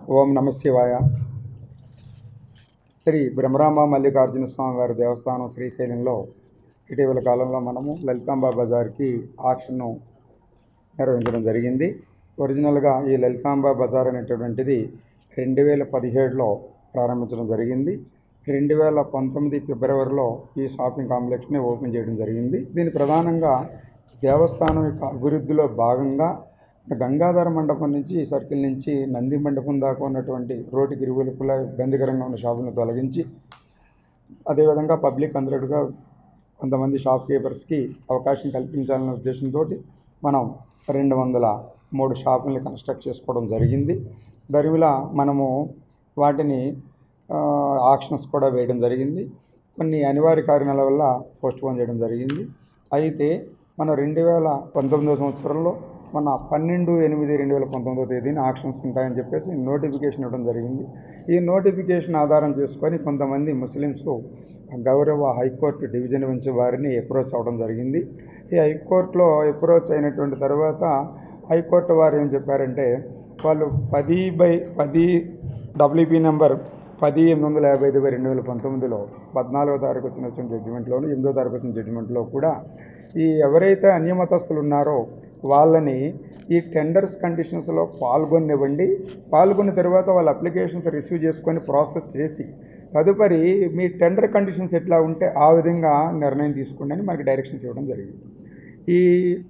ఓం నమ శివాయ శ్రీ బ్రహ్మరాంబ మల్లికార్జున స్వామి వారి దేవస్థానం శ్రీశైలంలో ఇటీవల కాలంలో మనము లలితాంబ బజార్కి ఆక్షన్ను నిర్వహించడం జరిగింది ఒరిజినల్గా ఈ లలితాంబ బజార్ అనేటటువంటిది రెండు వేల పదిహేడులో ప్రారంభించడం జరిగింది రెండు వేల పంతొమ్మిది ఫిబ్రవరిలో ఈ షాపింగ్ కాంప్లెక్స్ని ఓపెన్ చేయడం జరిగింది దీని ప్రధానంగా దేవస్థానం యొక్క అభివృద్ధిలో భాగంగా గంగాధర మండపం నుంచి ఈ సర్కిల్ నుంచి నంది మండపం దాకా ఉన్నటువంటి రోడ్డుకి ఇరువైపులా ఇబ్బందికరంగా ఉన్న షాపులను తొలగించి అదేవిధంగా పబ్లిక్ అందరిగా కొంతమంది షాప్ కీపర్స్కి అవకాశం కల్పించాలనే ఉద్దేశంతో మనం రెండు వందల మూడు షాపుల్ని కన్స్ట్రక్ట్ చేసుకోవడం జరిగింది దరిమిలా మనము వాటిని ఆక్షన్స్ కూడా వేయడం జరిగింది కొన్ని అనివార్య కారణాల వల్ల పోస్ట్పోన్ చేయడం జరిగింది అయితే మన రెండు వేల పంతొమ్మిదవ సంవత్సరంలో మన పన్నెండు ఎనిమిది రెండు వేల పంతొమ్మిదవ తేదీన ఆక్షన్స్ ఉంటాయని చెప్పేసి నోటిఫికేషన్ ఇవ్వడం జరిగింది ఈ నోటిఫికేషన్ ఆధారం చేసుకొని కొంతమంది ముస్లిమ్స్ గౌరవ హైకోర్టు డివిజన్ నుంచి వారిని అప్రోచ్ అవ్వడం జరిగింది ఈ హైకోర్టులో అప్రోచ్ అయినటువంటి తర్వాత హైకోర్టు వారు ఏం చెప్పారంటే వాళ్ళు పది బై పది డబ్ల్యూపీ నెంబర్ పది ఎనిమిది వందల యాభై ఐదు బై రెండు వేల పంతొమ్మిదిలో పద్నాలుగో తారీఖు వచ్చిన జడ్జిమెంట్లోను ఎనిమిదో తారీఖు వచ్చిన జడ్జిమెంట్లో కూడా ఈ ఎవరైతే అన్యమతస్తులు ఉన్నారో వాళ్ళని ఈ టెండర్స్ కండిషన్స్లో పాల్గొనివ్వండి పాల్గొన్న తర్వాత వాళ్ళ అప్లికేషన్స్ రిసీవ్ చేసుకొని ప్రాసెస్ చేసి తదుపరి మీ టెండర్ కండిషన్స్ ఎట్లా ఉంటే ఆ విధంగా నిర్ణయం తీసుకోండి అని మనకి డైరెక్షన్స్ ఇవ్వడం జరిగింది ఈ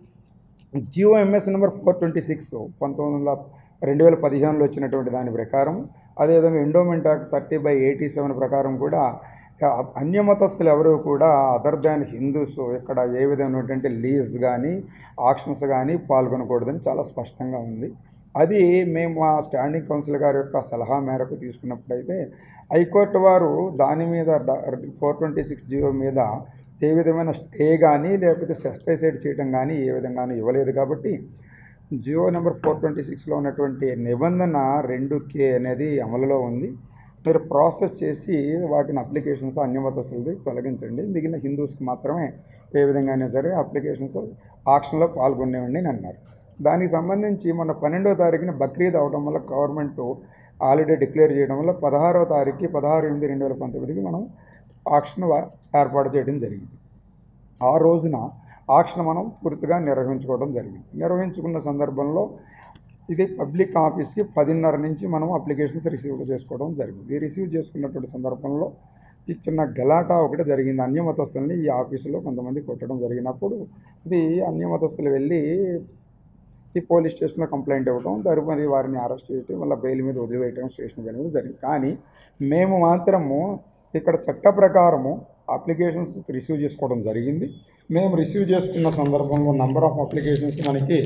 GO MS number four twenty six పంతొమ్మిది వందల రెండు వేల పదిహేనులో వచ్చినటువంటి దాని ప్రకారం అదేవిధంగా endowment act thirty by eighty seven ప్రకారం కూడా అన్యమతస్తులు ఎవరు కూడా అదర్ దాన్ హిందూస్ ఇక్కడ ఏ విధమైనటువంటి లీజ్ కానీ ఆక్షన్స్ కానీ పాల్గొనకూడదని చాలా స్పష్టంగా ఉంది అది మేము మా స్టాండింగ్ కౌన్సిల్ గారి యొక్క సలహా మేరకు తీసుకున్నప్పుడైతే హైకోర్టు వారు దాని మీద ఫోర్ ట్వంటీ సిక్స్ జియో మీద ఏ విధమైన స్టే కానీ లేకపోతే సెస్టైసైడ్ చేయడం కానీ ఏ విధంగానూ ఇవ్వలేదు కాబట్టి జియో నెంబర్ ఫోర్ ట్వంటీ సిక్స్లో ఉన్నటువంటి నిబంధన రెండు కే అనేది అమలులో ఉంది మీరు ప్రాసెస్ చేసి వాటిని అప్లికేషన్స్ అన్యమతస్తులది తొలగించండి మిగిలిన హిందూస్కి మాత్రమే ఏ విధంగా అయినా సరే అప్లికేషన్స్ ఆక్షన్లో పాల్గొనేవండి అని అన్నారు దానికి సంబంధించి మన పన్నెండో తారీఖున బక్రీద్ అవడం వల్ల గవర్నమెంట్ హాలిడే డిక్లేర్ చేయడం వల్ల పదహారో తారీఖుకి పదహారు ఎనిమిది రెండు వేల పంతొమ్మిదికి మనం ఆక్షన్ ఏర్పాటు చేయడం జరిగింది ఆ రోజున ఆక్షన్ మనం పూర్తిగా నిర్వహించుకోవడం జరిగింది నిర్వహించుకున్న సందర్భంలో ఇది పబ్లిక్ ఆఫీస్కి పదిన్నర నుంచి మనం అప్లికేషన్స్ రిసీవ్ చేసుకోవడం జరిగింది ఈ రిసీవ్ చేసుకున్నటువంటి సందర్భంలో ఈ చిన్న గలాటా ఒకటి జరిగింది అన్యమతస్తుల్ని ఈ ఆఫీసులో కొంతమంది కొట్టడం జరిగినప్పుడు ఇది అన్యమతస్తులు వెళ్ళి ఈ పోలీస్ స్టేషన్లో కంప్లైంట్ ఇవ్వడం తదుపరి వారిని అరెస్ట్ చేయడం వల్ల బెయిల్ మీద వదిలివేయడం స్టేషన్ వెళ్ళడం జరిగింది కానీ మేము మాత్రము ఇక్కడ చట్ట ప్రకారము అప్లికేషన్స్ రిసీవ్ చేసుకోవడం జరిగింది మేము రిసీవ్ చేసుకున్న సందర్భంలో నంబర్ ఆఫ్ అప్లికేషన్స్ మనకి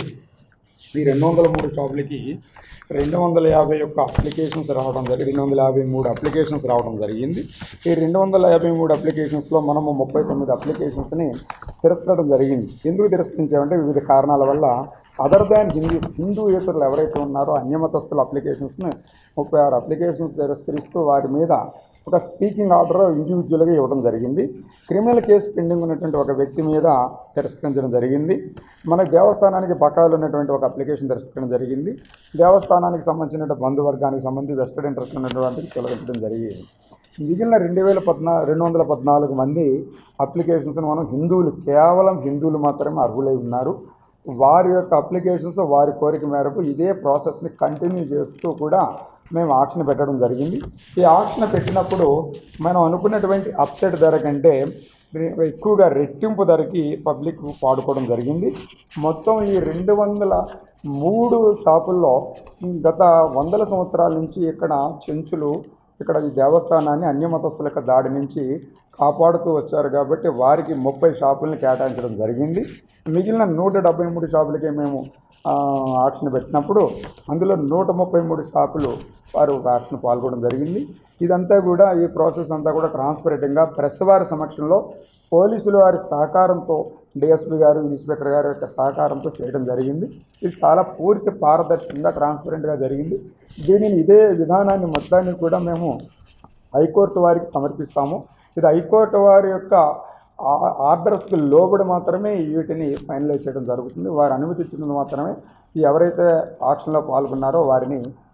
ఈ రెండు వందల మూడు షాపులకి రెండు వందల యాభై ఒక్క అప్లికేషన్స్ రావడం జరిగింది రెండు వందల యాభై మూడు అప్లికేషన్స్ రావడం జరిగింది ఈ రెండు వందల యాభై మూడు అప్లికేషన్స్లో మనము ముప్పై తొమ్మిది అప్లికేషన్స్ని తిరస్కరడం జరిగింది ఎందుకు తిరస్కరించామంటే వివిధ కారణాల వల్ల అదర్ దాన్ హిందూ హిందూయేతరులు ఎవరైతే ఉన్నారో అన్యమతస్తుల అప్లికేషన్స్ని ముప్పై ఆరు అప్లికేషన్స్ తిరస్కరిస్తూ వారి మీద ఒక స్పీకింగ్ ఆర్డర్ ఇండివిజువల్గా ఇవ్వడం జరిగింది క్రిమినల్ కేసు పెండింగ్ ఉన్నటువంటి ఒక వ్యక్తి మీద తిరస్కరించడం జరిగింది మన దేవస్థానానికి బకాయిలు ఉన్నటువంటి ఒక అప్లికేషన్ తిరస్కరించడం జరిగింది దేవస్థానానికి సంబంధించిన బంధువర్గానికి సంబంధించి వెస్టెడ్ ఇంట్రెస్ట్ ఉన్నటువంటి తొలగించడం జరిగింది మిగిలిన రెండు వేల పద్నా రెండు వందల పద్నాలుగు మంది అప్లికేషన్స్ని మనం హిందువులు కేవలం హిందువులు మాత్రమే అర్హులై ఉన్నారు వారి యొక్క అప్లికేషన్స్ వారి కోరిక మేరకు ఇదే ప్రాసెస్ని కంటిన్యూ చేస్తూ కూడా మేము ఆక్షన్ పెట్టడం జరిగింది ఈ ఆక్షన్ పెట్టినప్పుడు మనం అనుకున్నటువంటి అప్సెట్ ధర కంటే ఎక్కువగా రెట్టింపు ధరకి పబ్లిక్ పాడుకోవడం జరిగింది మొత్తం ఈ రెండు వందల మూడు షాపుల్లో గత వందల సంవత్సరాల నుంచి ఇక్కడ చెంచులు ఇక్కడ ఈ దేవస్థానాన్ని అన్యమతస్తుల యొక్క దాడి నుంచి కాపాడుతూ వచ్చారు కాబట్టి వారికి ముప్పై షాపుల్ని కేటాయించడం జరిగింది మిగిలిన నూట డెబ్బై మూడు షాపులకే మేము ఆక్షన్ పెట్టినప్పుడు అందులో నూట ముప్పై మూడు షాపులు వారు ఆక్షన్ పాల్గొనడం జరిగింది ఇదంతా కూడా ఈ ప్రాసెస్ అంతా కూడా ట్రాన్స్పరెంట్గా ప్రెస్ వారి సమక్షంలో పోలీసులు వారి సహకారంతో డిఎస్పీ గారు ఇన్స్పెక్టర్ గారి యొక్క సహకారంతో చేయడం జరిగింది ఇది చాలా పూర్తి పారదర్శకంగా ట్రాన్స్పరెంట్గా జరిగింది దీనిని ఇదే విధానాన్ని మొత్తాన్ని కూడా మేము హైకోర్టు వారికి సమర్పిస్తాము ఇది హైకోర్టు వారి యొక్క ఆ- ఆర్డర్స్కి లోబడి మాత్రమే వీటిని ఫైనలైజ్ చేయడం జరుగుతుంది వారు అనుమతి ఇచ్చినందుకు మాత్రమే ఈ ఎవరైతే ఆక్షన్లో పాల్గొన్నారో వారిని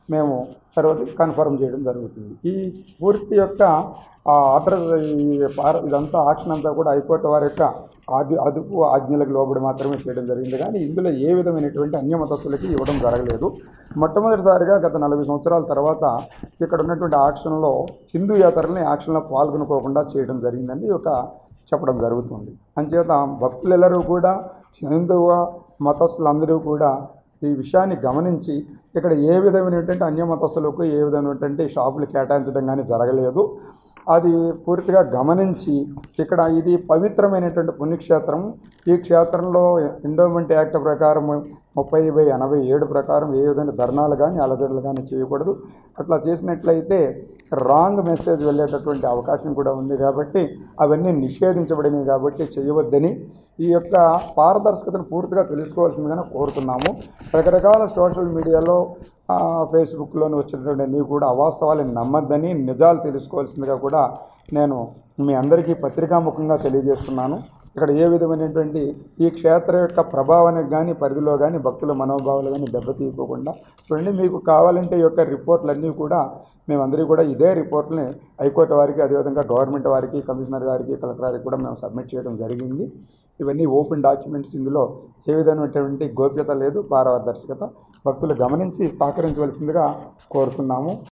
మేము తర్వాత కన్ఫర్మ్ చేయడం జరుగుతుంది ఈ పూర్తి యొక్క ఆ ఆర్డర్ ఈ పార- ఇదంతా ఆక్షన్ అంతా కూడా హైకోర్టు వారి యొక్క ఆది అదుపు ఆజ్ఞలకు లోబడి మాత్రమే చేయడం జరిగింది కానీ ఇందులో ఏ విధమైనటువంటి అన్యమతస్తులకి ఇవ్వడం జరగలేదు మొట్టమొదటిసారిగా గత నలభై సంవత్సరాల తర్వాత ఇక్కడ ఉన్నటువంటి ఆక్షన్లో హిందూయేతరులని ఆక్షన్లో పాల్గొనుకోకుండా చేయడం జరిగిందని ఈ యొక్క చెప్పడం జరుగుతుంది అంచేత భక్తులెల్లరూ కూడా హిందువ మతస్థులందరూ కూడా ఈ విషయాన్ని గమనించి ఇక్కడ ఏ విధమైనటువంటి అన్య మతస్థులకు ఏ విధమైనటువంటి షాపులు కేటాయించడం కానీ జరగలేదు అది పూర్తిగా గమనించి ఇక్కడ ఇది పవిత్రమైనటువంటి పుణ్యక్షేత్రం ఈ క్షేత్రంలో ఎండోమెంట్ యాక్ట్ ప్రకారం ముప్పై బై ఎనభై ఏడు ప్రకారం ఏ విధమైన ధర్నాలు కానీ అలజడులు కానీ చేయకూడదు అట్లా చేసినట్లయితే రాంగ్ మెసేజ్ వెళ్ళేటటువంటి అవకాశం కూడా ఉంది కాబట్టి అవన్నీ నిషేధించబడినవి కాబట్టి చేయవద్దని ఈ యొక్క పారదర్శకతను పూర్తిగా తెలుసుకోవాల్సిందిగానే కోరుతున్నాము రకరకాల సోషల్ మీడియాలో ఆ, ఫేస్బుక్లోని వచ్చినటువంటి అన్నీ కూడా అవాస్తవాలను నమ్మద్దని నిజాలు తెలుసుకోవాల్సిందిగా కూడా నేను మీ అందరికీ పత్రికాముఖంగా తెలియజేస్తున్నాను ఇక్కడ ఏ విధమైనటువంటి ఈ క్షేత్ర యొక్క ప్రభావానికి కానీ పరిధిలో కానీ భక్తుల మనోభావాలు కానీ దెబ్బతీయకోకుండా చూడండి మీకు కావాలంటే ఈ యొక్క రిపోర్ట్లన్నీ కూడా మేమందరికీ కూడా ఇదే రిపోర్ట్ని హైకోర్టు వారికి అదేవిధంగా గవర్నమెంట్ వారికి కమిషనర్ గారికి కలెక్టర్ గారికి కూడా మేము సబ్మిట్ చేయడం జరిగింది ఇవన్నీ ఓపెన్ డాక్యుమెంట్స్ ఇందులో ఏ విధమైనటువంటి గోప్యత లేదు పారదర్శకత భక్తులు గమనించి సహకరించవలసిందిగా కోరుతున్నాము